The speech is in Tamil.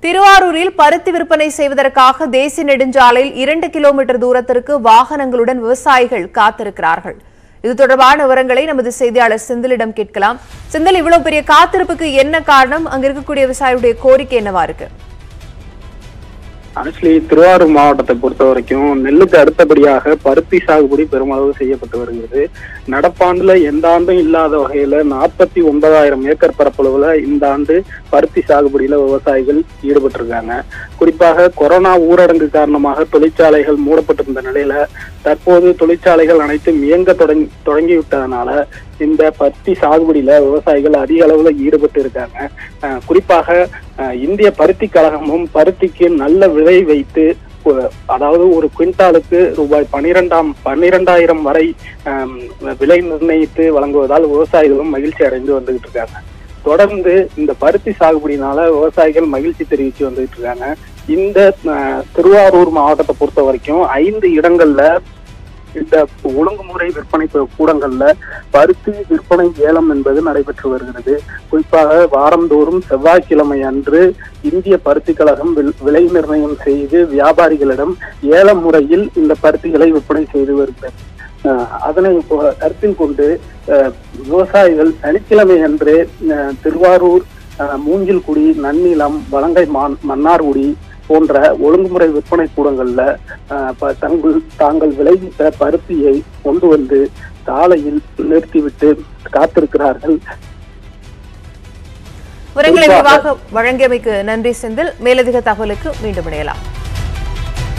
திருவாரூரில் பருத்தி விற்பனை செய்வதற்காக தேசிய நெடுஞ்சாலையில் இரண்டு கிலோமீட்டர் தூரத்திற்கு வாகனங்களுடன் விவசாயிகள் காத்திருக்கிறார்கள் இது தொடர்பான விவரங்களை நமது செய்தியாளர் செந்திலிடம் கேட்கலாம் செந்தில் இவ்வளவு பெரிய காத்திருப்புக்கு என்ன காரணம் அங்க இருக்கக்கூடிய விவசாயிகளுடைய கோரிக்கை என்னவா இருக்கு ஆக்சுவலி திருவாரூர் மாவட்டத்தை பொறுத்த வரைக்கும் நெல்லுக்கு அடுத்தபடியாக பருத்தி சாகுபடி பெருமளவு செய்யப்பட்டு வருகிறது நடப்பாண்டுல எந்த ஆண்டும் இல்லாத வகையில நாற்பத்தி ஒன்பதாயிரம் ஏக்கர் பரப்பளவுல இந்த ஆண்டு பருத்தி சாகுபடியில விவசாயிகள் ஈடுபட்டிருக்காங்க குறிப்பாக கொரோனா ஊரடங்கு காரணமாக தொழிற்சாலைகள் மூடப்பட்டிருந்த நிலையில தற்போது தொழிற்சாலைகள் அனைத்தும் இயங்க தொடங்கி தொடங்கிவிட்டதனால இந்த பருத்தி சாகுபடியில விவசாயிகள் அதிக அளவுல ஈடுபட்டு இருக்காங்க அஹ் குறிப்பாக அஹ் இந்திய பருத்தி கழகமும் பருத்திக்கு நல்ல விலை வைத்து ஒ- அதாவது ஒரு குவிண்டாலுக்கு ரூபாய் பனிரெண்டாம் பன்னிரெண்டாயிரம் வரை ஆம், விலை நிர்ணயித்து வழங்குவதால் விவசாயிகளும் மகிழ்ச்சி அடைந்து வந்துகிட்டு இருக்காங்க தொடர்ந்து இந்த பருத்தி சாகுபடினால விவசாயிகள் மகிழ்ச்சி தெரிவித்து வந்துகிட்டு இருக்காங்க இந்த அஹ், திருவாரூர் மாவட்டத்தை பொறுத்த வரைக்கும் ஐந்து இடங்கள்ல இந்த ஒழுங்குமுறை விற்பனை கூ- கூடங்கள்ல பருத்தி விற்பனை ஏலம் என்பது நடைபெற்று வருகிறது குறிப்பாக வாரந்தோறும் செவ்வாய்க்கிழமை அன்று இந்திய பருத்தி கழகம் வில்- விலை நிர்ணயம் செய்து வியாபாரிகளிடம் ஏல முறையில் இந்த பருத்திகளை விற்பனை செய்து வருகிறது அஹ் அதனை கொ- கருத்தில் கொண்டு அஹ், விவசாயிகள் சனிக்கிழமை அன்று அஹ், திருவாரூர் அஹ், மூங்கில்குடி நன்னிலம் வலங்கை மான் மன்னார்குடி போன்ற ஒழுங்குமுறை விற்பனை கூடங்கள்ல அஹ், ப- தங்கள் தாங்கள் விளைவித்த பருத்தியை கொண்டு வந்து சாலையில் நிறுத்திவிட்டு காத்திருக்கிறார்கள் விவரங்களை குறிப்பாக- விரிவாக வழங்கியமைக்கு நன்றி செந்தில் மேலதிக தகவலுக்கு மீண்டும் இணையலாம்